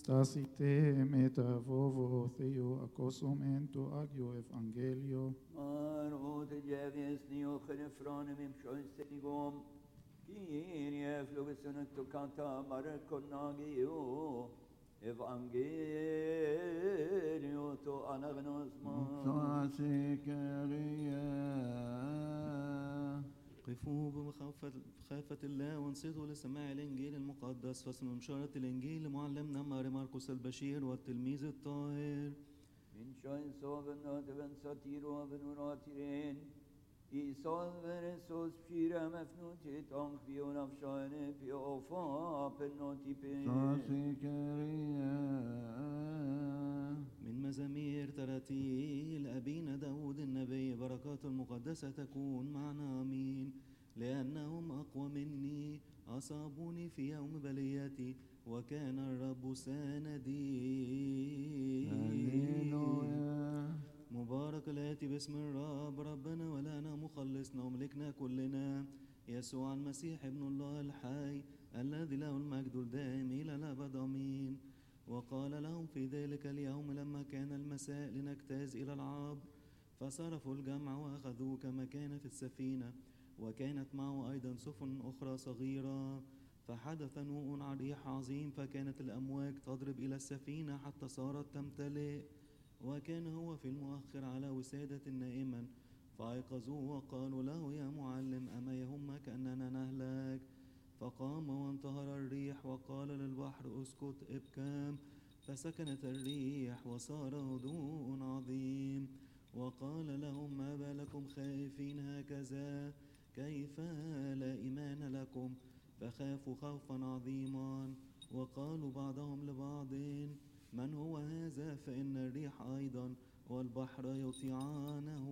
Stasi te meta vovo theo acosomento agio evangelio Arot djevis nio khenefrane mim shoystigom Kyrie flugesunet to kanta marekonagio Evangelio to anagnosma قفوا بمخافة بخافة الله وانصتوا لسماع الإنجيل المقدس فاسم بشارة الإنجيل لمعلمنا ماري ماركوس البشير والتلميذ الطاهر Min shoyn soven ödven satiro av nuratiren I salver sos fyra mefnutit om kvion av shoyne pio fa penotipin من مزامير تراتيل أبينا داود النبي بركات المقدسة تكون معنا آمين لأنهم أقوى مني أصابوني في يوم بليتي وكان الرب ساندي مبارك الآتي باسم الرب ربنا ولنا مخلصنا وملكنا كلنا يسوع المسيح ابن الله الحي الذي له المجد الدائم إلى الأبد آمين وقال لهم في ذلك اليوم لما كان المساء لنجتاز إلى العبر فصرفوا الجمع وأخذوه كما كان في السفينة وكانت معه أيضا سفن أخرى صغيرة فحدث نوء عريح عظيم فكانت الأمواج تضرب إلى السفينة حتى صارت تمتلئ وكان هو في المؤخر على وسادة نائما فأيقظوه وقالوا له يا معلم أما يهمك أننا نهلك فقام وانتهر الريح وقال للبحر اسكت ابكام فسكنت الريح وصار هدوء عظيم وقال لهم ما بالكم خائفين هكذا كيف لا إيمان لكم فخافوا خوفا عظيما وقالوا بعضهم لبعض من هو هذا فإن الريح أيضا والبحر يطيعانه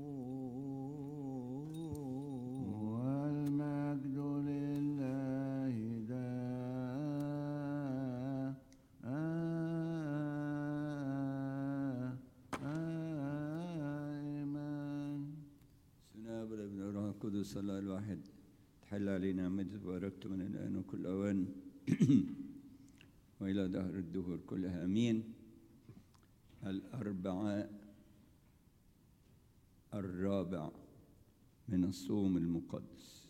والمجد لله دائما سناب ابن الروح القدس الله الواحد تحل علينا نعمته وباركته من الآن وكل أوان وإلى دهر الدهور كلها أمين الأربعاء الرابع من الصوم المقدس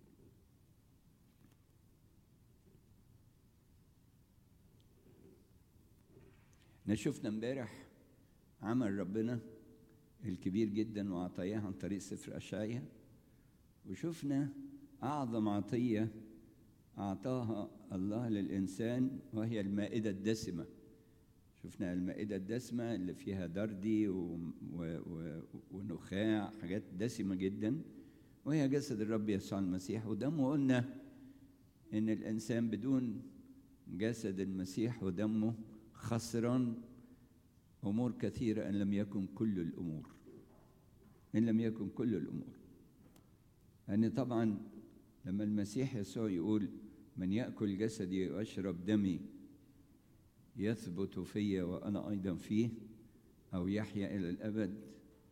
احنا شفنا امبارح عمل ربنا الكبير جدا وعطاياه عن طريق سفر أشعيا وشفنا أعظم عطية أعطاها الله للإنسان وهي المائدة الدسمة شفنا المائدة الدسمة اللي فيها دردي و... و... و... ونخاع حاجات دسمة جدا وهي جسد الرب يسوع المسيح ودمه قلنا إن الإنسان بدون جسد المسيح ودمه خسران أمور كثيرة إن لم يكن كل الأمور إن لم يكن كل الأمور لأن طبعا لما المسيح يسوع يقول من يأكل جسدي ويشرب دمي يثبت في وأنا أيضا فيه أو يحيا إلى الأبد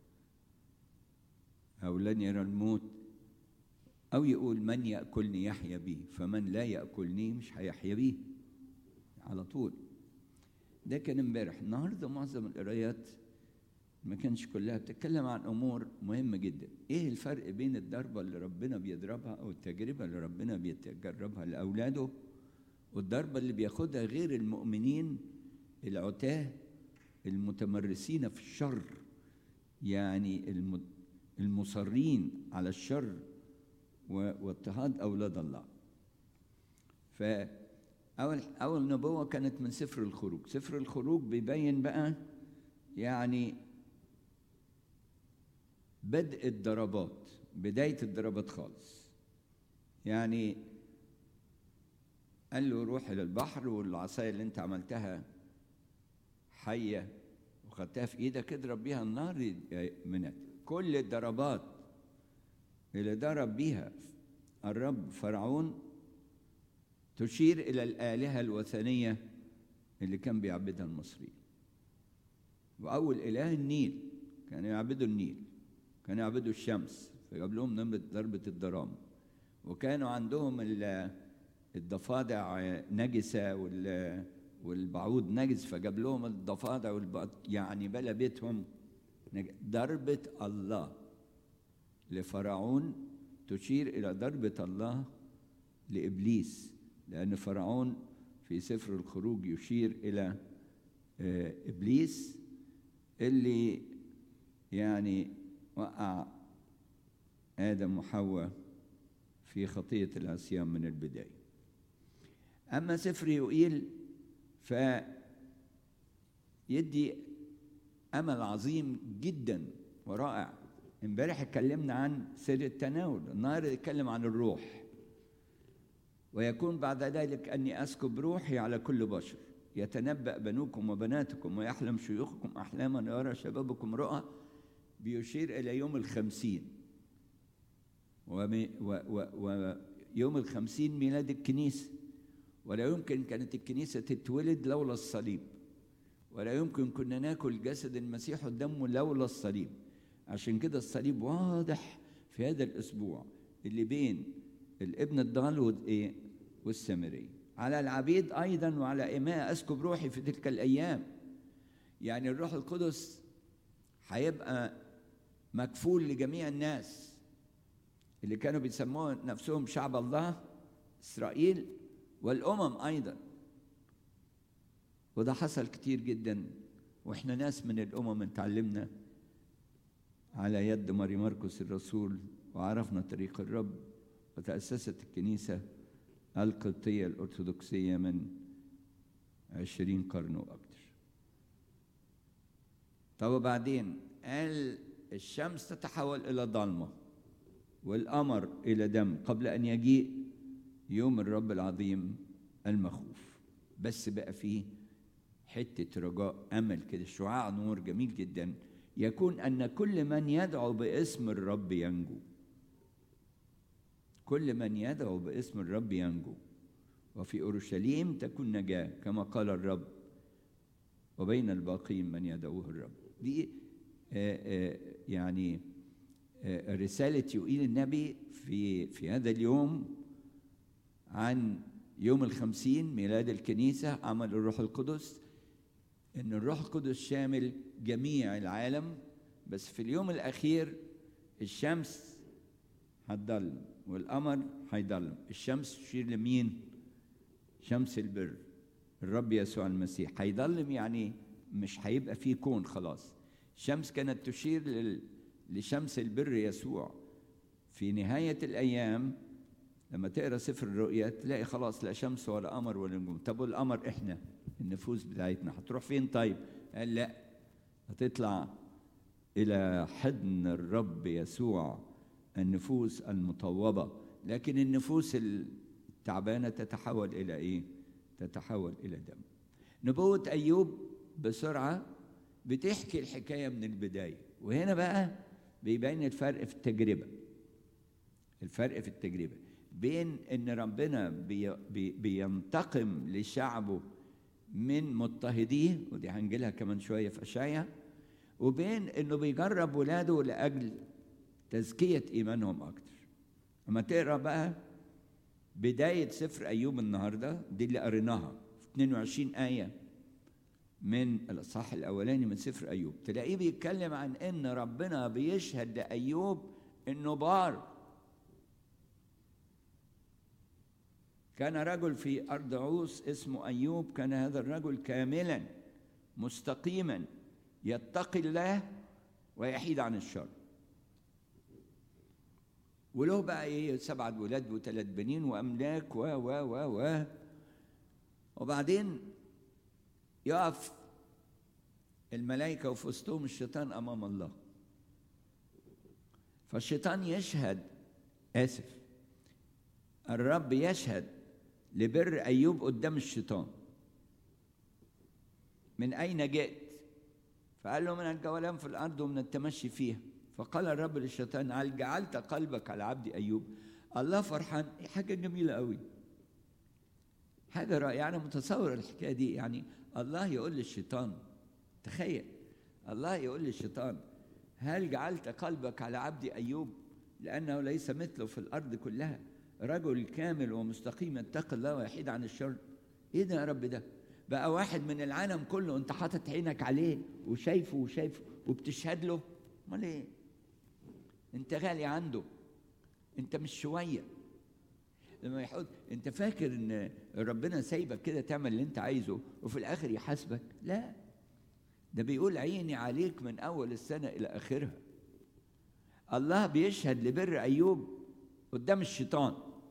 أو لن يرى الموت أو يقول من يأكلني يحيا بي فمن لا يأكلني مش هيحيا بي على طول ده كان امبارح النهارده معظم القرايات ما كانش كلها بتتكلم عن امور مهمه جدا ايه الفرق بين الضربه اللي ربنا بيضربها او التجربه اللي ربنا بيتجربها لاولاده والضربه اللي بياخدها غير المؤمنين العتاه المتمرسين في الشر يعني الم- المصرين على الشر و- واضطهاد اولاد الله ف أول أول نبوة كانت من سفر الخروج، سفر الخروج بيبين بقى يعني بدء الضربات، بداية الضربات خالص. يعني قال له روح إلى البحر والعصاية اللي أنت عملتها حية وخدتها في إيدك اضرب بيها النار منت. كل الضربات اللي ضرب بيها الرب فرعون تشير إلى الآلهة الوثنية اللي كان بيعبدها المصريين وأول إله النيل كانوا يعبدوا النيل كانوا يعبدوا الشمس فجاب لهم نمرة ضربة الضرام وكانوا عندهم ال- الضفادع نجسة وال والبعوض نجس فجاب لهم الضفادع والبط يعني بلا بيتهم نج- ضربة الله لفرعون تشير إلى ضربة الله لإبليس لأن فرعون في سفر الخروج يشير إلى آه، إبليس اللي يعني وقع آدم وحواء في خطية العصيان من البداية أما سفر يوئيل ف يدي أمل عظيم جدا ورائع امبارح اتكلمنا عن سر التناول النهارده نتكلم عن الروح ويكون بعد ذلك أني أسكب روحي على كل بشر يتنبأ بنوكم وبناتكم ويحلم شيوخكم أحلاما ويرى شبابكم رؤى بيشير إلى يوم الخمسين وم- و- و- ويوم الخمسين ميلاد الكنيسة ولا يمكن كانت الكنيسة تتولد لولا الصليب ولا يمكن كنا ناكل جسد المسيح ودمه لولا الصليب عشان كده الصليب واضح في هذا الأسبوع اللي بين الابن الضال والإيه والسامري على العبيد أيضا وعلى إماء أسكب روحي في تلك الأيام يعني الروح القدس هيبقى مكفول لجميع الناس اللي كانوا بيسموه نفسهم شعب الله إسرائيل والأمم أيضا وده حصل كتير جدا واحنا ناس من الامم اتعلمنا على يد ماري مرقس الرسول وعرفنا طريق الرب وتأسست الكنيسة القبطية الأرثوذكسية من عشرين قرن وأكثر طب وبعدين قال الشمس تتحول إلى ضلمة والقمر إلى دم قبل أن يجيء يوم الرب العظيم المخوف بس بقى فيه حتة رجاء أمل كده شعاع نور جميل جدا يكون أن كل من يدعو باسم الرب ينجو كل من يدعو باسم الرب ينجو وفي أورشليم تكون نجاة كما قال الرب وبين الباقين من يدعوه الرب دي آه، آه، يعني آه، رسالة يوئيل النبي في في هذا اليوم عن يوم الخمسين ميلاد الكنيسة عمل الروح القدس إن الروح القدس شامل جميع العالم بس في اليوم الأخير الشمس هتضلم والقمر هيضلم الشمس تشير لمين؟ شمس البر الرب يسوع المسيح هيضلم يعني مش هيبقى فيه كون خلاص الشمس كانت تشير لل- لشمس البر يسوع في نهاية الأيام لما تقرا سفر الرؤيا تلاقي خلاص لا شمس ولا قمر ولا نجوم طب والقمر احنا النفوس بتاعتنا هتروح فين طيب قال لا هتطلع الى حضن الرب يسوع النفوس المطوبه لكن النفوس التعبانه تتحول الى ايه تتحول الى دم نبوه ايوب بسرعه بتحكي الحكايه من البدايه وهنا بقى بيبين الفرق في التجربه الفرق في التجربة بين ان ربنا بي بي بينتقم لشعبه من مضطهديه ودي هنجيلها كمان شوية في أشعيا وبين انه بيجرب ولاده لأجل تزكية إيمانهم أكتر أما تقرأ بقى بداية سفر أيوب النهاردة دي اللي قريناها في 22 آية من الإصحاح الأولاني من سفر أيوب تلاقيه بيتكلم عن إن ربنا بيشهد لأيوب إنه بار كان رجل في أرض عوس اسمه أيوب كان هذا الرجل كاملا مستقيما يتقي الله ويحيد عن الشر وله بقى ايه سبعة ولاد وثلاث بنين وأملاك و و و و وبعدين يقف الملائكة وفي وسطهم الشيطان أمام الله فالشيطان يشهد آسف الرب يشهد لبر أيوب قدام الشيطان من أين جئت فقال له من الجولان في الأرض ومن التمشي فيها فقال الرب للشيطان هل جعلت قلبك على عبد أيوب الله فرحان حاجة جميلة قوي حاجة رائعة أنا متصور الحكاية دي يعني الله يقول للشيطان تخيل الله يقول للشيطان هل جعلت قلبك على عبد أيوب لأنه ليس مثله في الأرض كلها رجل كامل ومستقيم يتقي الله ويحيد عن الشر إيه ده يا رب ده بقى واحد من العالم كله انت حاطط عينك عليه وشايفه وشايفه وبتشهد له امال ايه انت غالي عنده انت مش شويه لما يحط انت فاكر ان ربنا سايبك كده تعمل اللي انت عايزه وفي الاخر يحاسبك لا ده بيقول عيني عليك من اول السنه الى اخرها الله بيشهد لبر ايوب قدام الشيطان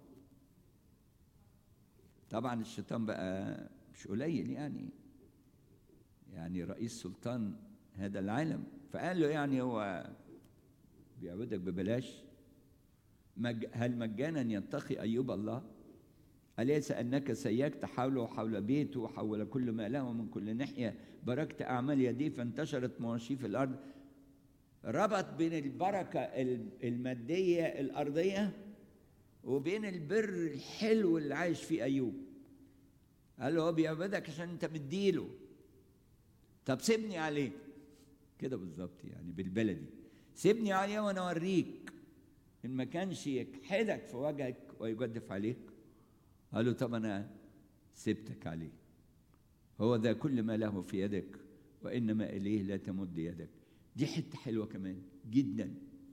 طبعا الشيطان بقى مش قليل يعني يعني رئيس سلطان هذا العالم فقال له يعني هو بيعبدك ببلاش مج هل مجانا يتقي ايوب الله أليس أنك سيكت حوله وحول بيته وحول كل ما له من كل ناحية باركت أعمال يديه فانتشرت مواشيه في الأرض ربط بين البركة المادية الأرضية وبين البر الحلو اللي عايش فيه أيوب قال له هو بيعبدك عشان أنت مديله طب سيبني عليه كده بالظبط يعني بالبلدي سيبني عليه وأنا أوريك إن ما كانش يكحدك في وجهك ويجدف عليك قال له طب أنا سبتك عليه هو ذا كل ما له في يدك وإنما إليه لا تمد يدك دي حتة حلوة كمان جدا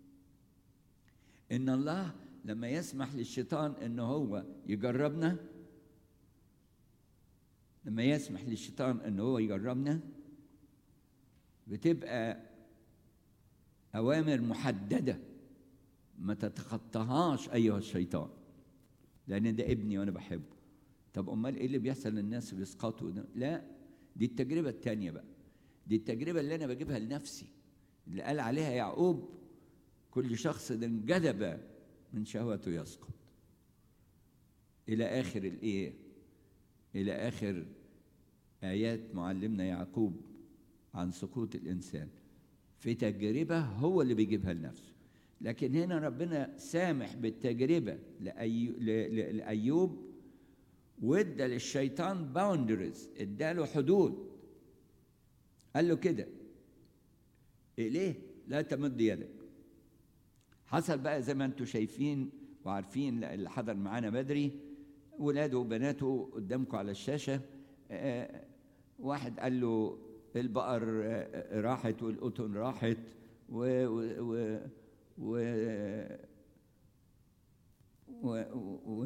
إن الله لما يسمح للشيطان إن هو يجربنا لما يسمح للشيطان إن هو يجربنا بتبقى أوامر محددة ما تتخطاهاش أيها الشيطان لأن ده ابني وأنا بحبه طب أمال إيه اللي بيحصل للناس بيسقطوا ده؟ لا دي التجربة التانية بقى دي التجربة اللي أنا بجيبها لنفسي اللي قال عليها يعقوب كل شخص انجذب من شهوته يسقط إلى آخر الإيه؟ إلى آخر آيات معلمنا يعقوب عن سقوط الإنسان في تجربة هو اللي بيجيبها لنفسه لكن هنا ربنا سامح بالتجربة لأيو... ل... لأيوب وادى للشيطان باوندرز اداله حدود قال له كده إليه لا تمد يدك حصل بقى زي ما انتم شايفين وعارفين اللي حضر معانا بدري ولاده وبناته قدامكم على الشاشة آه واحد قال له البقر آه راحت والقطن راحت و, و, و, و, و, و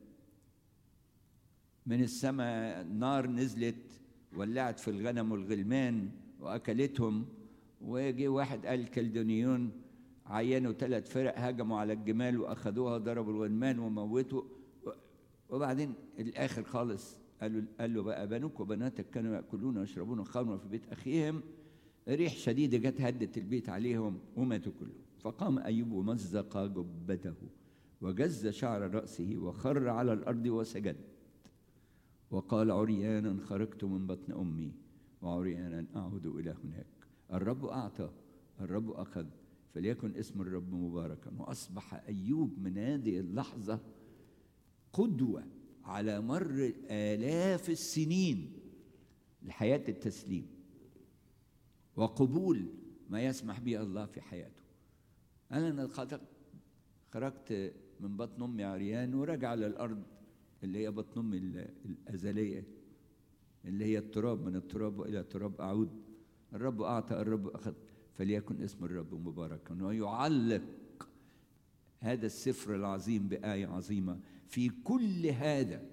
من السماء نار نزلت ولعت في الغنم والغلمان واكلتهم وجي واحد قال الكلدونيون عينوا ثلاث فرق هجموا على الجمال واخذوها ضربوا الغلمان وموتوا وبعدين الاخر خالص قالوا قال له بقى بنوك وبناتك كانوا ياكلون ويشربون خمرا في بيت اخيهم ريح شديده جت هدت البيت عليهم وماتوا كلهم فقام ايوب ومزق جبته وجز شعر راسه وخر على الارض وسجد وقال عريانا خرجت من بطن امي وعريانا اعود الى هناك الرب اعطى الرب اخذ فليكن اسم الرب مباركا واصبح ايوب من هذه اللحظه قدوه على مر الاف السنين لحياه التسليم وقبول ما يسمح به الله في حياته انا خرجت من بطن امي عريان ورجع للارض اللي هي بطن امي الازليه اللي هي التراب من التراب والى التراب اعود الرب اعطى الرب اخذ فليكن اسم الرب مباركا ويعلق هذا السفر العظيم بآية عظيمة في كل هذا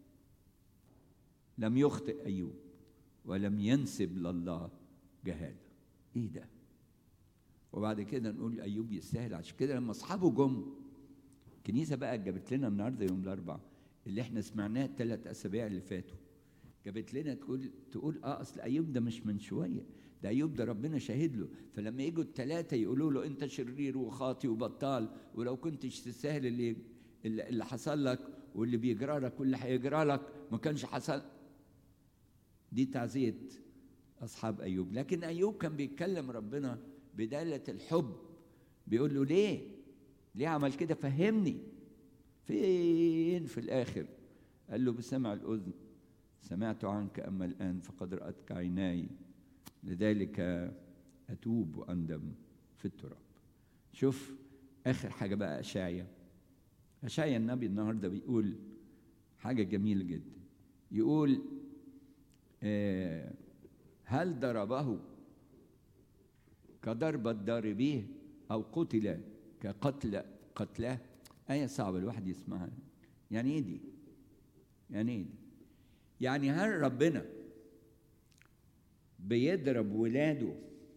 لم يخطئ أيوب ولم ينسب لله جهالة إيه ده وبعد كده نقول أيوب يستاهل عشان كده لما أصحابه جم الكنيسة بقى جابت لنا النهاردة يوم الأربعاء اللي احنا سمعناه الثلاث أسابيع اللي فاتوا جابت لنا تقول تقول اه اصل ايوب ده مش من شويه ده ايوب ده ربنا شاهد له فلما يجوا الثلاثه يقولوا له انت شرير وخاطي وبطال ولو كنتش تستاهل اللي اللي حصل لك واللي بيجرى لك واللي هيجرى لك ما كانش حصل دي تعزيه اصحاب ايوب لكن ايوب كان بيتكلم ربنا بداله الحب بيقول له ليه ليه عمل كده فهمني فين في الاخر قال له بسمع الاذن سمعت عنك اما الان فقد راتك عيناي لذلك اتوب واندم في التراب شوف اخر حاجه بقى اشعيا اشعيا النبي النهارده بيقول حاجه جميله جدا يقول آه، هل ضربه كضرب الضاربيه أو قتل كقتل قتلاه آية صعبة الواحد يسمعها يعني إيه دي؟ يعني إيه دي؟ يعني هل ربنا بيضرب ولاده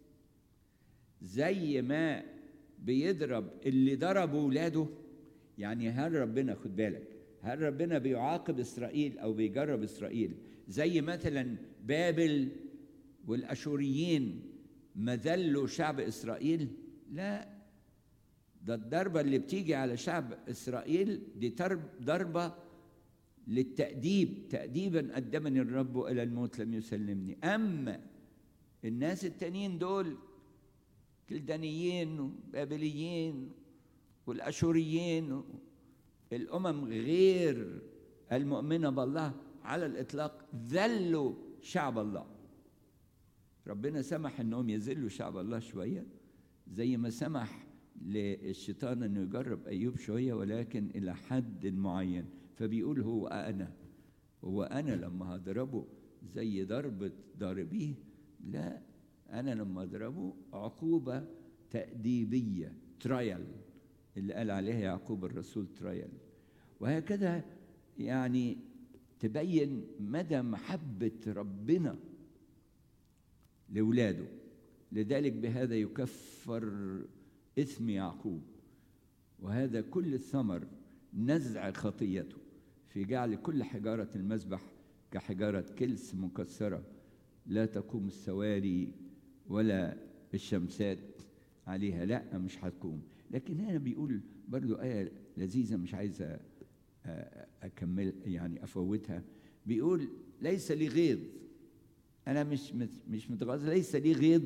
زي ما بيضرب اللي ضربوا ولاده يعني هل ربنا خد بالك هل ربنا بيعاقب اسرائيل او بيجرب اسرائيل زي مثلا بابل والاشوريين ما ذلوا شعب اسرائيل لا ده الضربه اللي بتيجي على شعب اسرائيل دي ترب- ضربه للتأديب تأديبا قدمني الرب إلى الموت لم يسلمني أما الناس التانيين دول كلدانيين وبابليين والأشوريين الأمم غير المؤمنة بالله على الإطلاق ذلوا شعب الله ربنا سمح انهم يذلوا شعب الله شويه زي ما سمح للشيطان انه يجرب ايوب شويه ولكن الى حد معين فبيقول هو انا هو انا لما هضربه زي ضربه ضاربيه لا انا لما اضربه عقوبه تاديبيه ترايل اللي قال عليها يعقوب الرسول ترايل وهكذا يعني تبين مدى محبه ربنا لاولاده لذلك بهذا يكفر اثم يعقوب وهذا كل الثمر نزع خطيته في جعل كل حجاره المذبح كحجاره كلس مكسره لا تقوم السواري ولا الشمسات عليها لا مش هتقوم لكن هنا بيقول برضو آية لذيذة مش عايز أ- أكمل يعني أفوتها بيقول ليس لي غيظ أنا مش مش- مش متغاظ ليس لي غيظ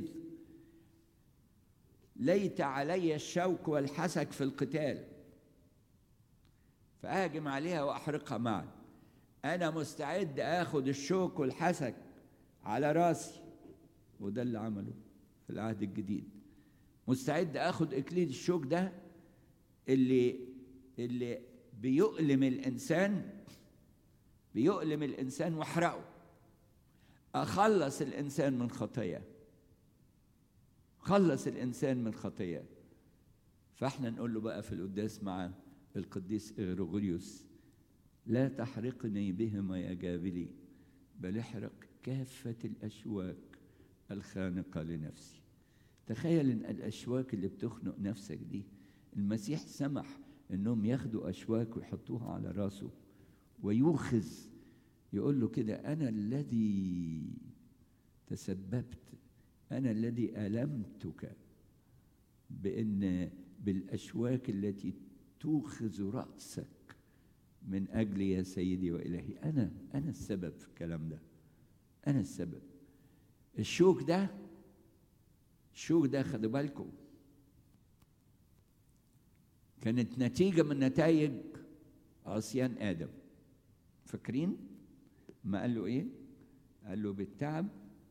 ليت علي الشوك والحسك في القتال فأهجم عليها وأحرقها معا أنا مستعد آخد الشوك والحسك على راسي وده اللي عمله في العهد الجديد مستعد آخد إكليل الشوك ده اللي اللي بيؤلم الإنسان بيؤلم الإنسان واحرقه أخلص الإنسان من خطاياه خلص الإنسان من خطاياه فاحنا نقول له بقى في القداس مع القديس إغريغوريوس لا تحرقني بهما يا جابلي بل احرق كافة الأشواك الخانقة لنفسي تخيل ان الأشواك اللي بتخنق نفسك دي المسيح سمح انهم ياخدوا أشواك ويحطوها على راسه ويوخذ يقول له كده أنا الذي تسببت أنا الذي ألمتك بأن بالأشواك التي توخذ رأسك من أجل يا سيدي وإلهي أنا أنا السبب في الكلام ده أنا السبب الشوك ده الشوك ده خدوا بالكم كانت نتيجة من نتائج عصيان آدم فاكرين ما قال له إيه قال له بالتعب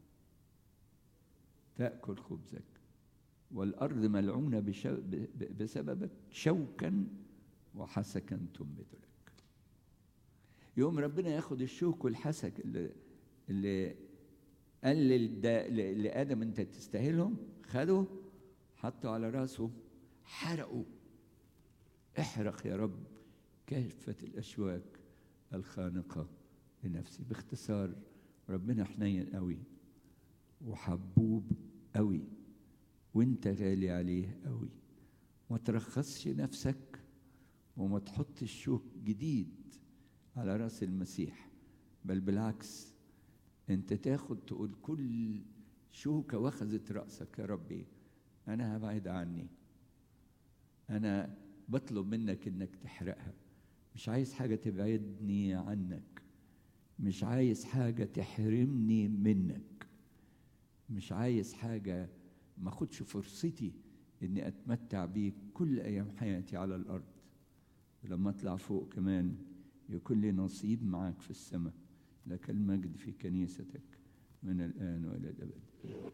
تأكل خبزك والأرض ملعونة بشو ب- ب- بسببك شوكا وحسكا تنبت لك يوم ربنا ياخد الشوك والحسك اللي اللي قال للد- ل- لآدم أنت تستاهلهم خده حطه على راسه حرقه احرق يا رب كافة الأشواك الخانقة لنفسي باختصار ربنا حنين قوي وحبوب قوي وانت غالي عليه قوي ما ترخصش نفسك وما تحطش شوك جديد على راس المسيح بل بالعكس انت تاخد تقول كل شوكة واخذت رأسك يا ربي أنا هبعد عني أنا بطلب منك إنك تحرقها مش عايز حاجة تبعدني عنك مش عايز حاجة تحرمني منك مش عايز حاجة ما اخدش فرصتي اني اتمتع بيك كل ايام حياتي على الارض ولما اطلع فوق كمان يكون لي نصيب معاك في السماء لك المجد في كنيستك من الان والى الابد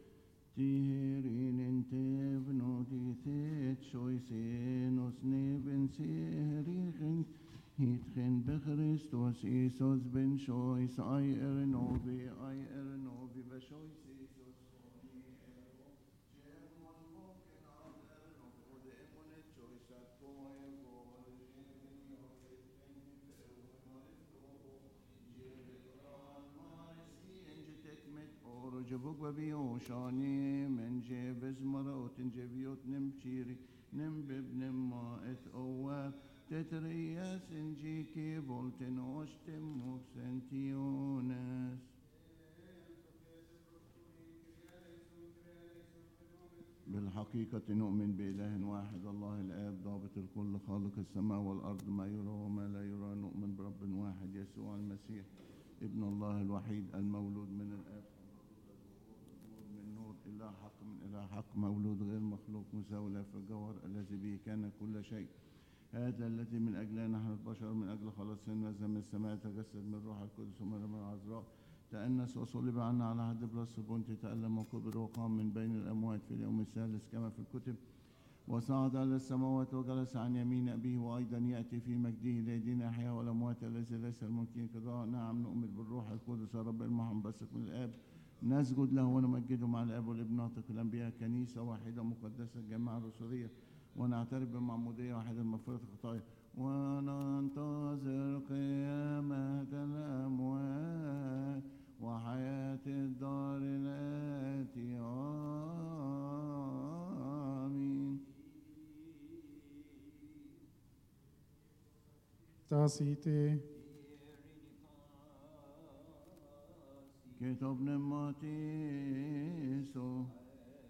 Tirin in tevno di thet choisin os neben serigen Hitchen bechristos Isos ben shois ai ernovi ai ernovi beshois Isos honi evo Shemon boken ad ernovi od emonet chois at koe vol Shemin yoset ben feu maristobo Jebekran marisi enjetek met oro jebuk babio shani men jebez maraot jebiyot nemchiri نمبب نما ات اواب تترياس انجيكي بولتن اوشتم موكسنتيونس بالحقيقة نؤمن بإله واحد الله الآب ضابط الكل خالق السماء والأرض ما يرى وما لا يرى نؤمن برب واحد يسوع المسيح ابن الله الوحيد المولود من الآب من نور إله حق من إله حق مولود غير مخلوق مساوي له في الجوهر الذي به كان كل شيء هذا الذي من أجله نحن البشر من أجل خلاصنا نزل من السماء تجسد من روح القدس ومن من العذراء تأنس وصلب عنا على عهد بلاس بونتي تألم وكبر وقام من بين الأموات في اليوم الثالث كما في الكتب وصعد إلى السماوات وجلس عن يمين أبيه وأيضا يأتي في مجده ليدين أحياء والأموات الذي ليس الممكن قضاء نعم نؤمن بالروح القدس رب المحبسك من الآب نسجد له ونمجده مع الاب والابن ناطق الانبياء كنيسه واحده مقدسه جماعه رسوليه ونعترف بمعموديه واحده لمغفره الخطايا وننتظر قيامة الأموات وحياة الدار الآتية آمين Tacite, كتاب نماتيسو